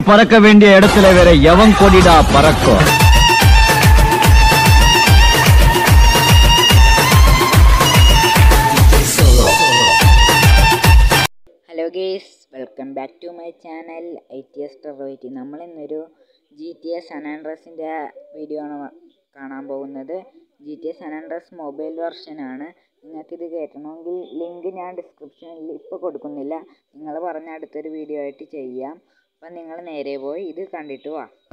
பறக்க வேண்டிய இடத்துல வேற எவன் கொடிடா பறக்கும் hello guys welcome back to my channel I T S ടെറോയിറ്റി നമ്മൾ ഇന്നൊരു ജി ടി എസ് സനാൻഡ്രസിൻ്റെ വീഡിയോ ആണ് കാണാൻ പോകുന്നത് G T S San Andreas mobile വെർഷനാണ് നിങ്ങൾക്കിത് കയറ്റണമെങ്കിൽ ലിങ്ക് ഞാൻ ഡിസ്ക്രിപ്ഷനിൽ ഇപ്പോൾ കൊടുക്കുന്നില്ല നിങ്ങൾ പറഞ്ഞ അടുത്തൊരു വീഡിയോ ആയിട്ട് ചെയ്യാം അപ്പം നിങ്ങൾ നേരെ പോയി ഇത് കണ്ടിട്ട് വാ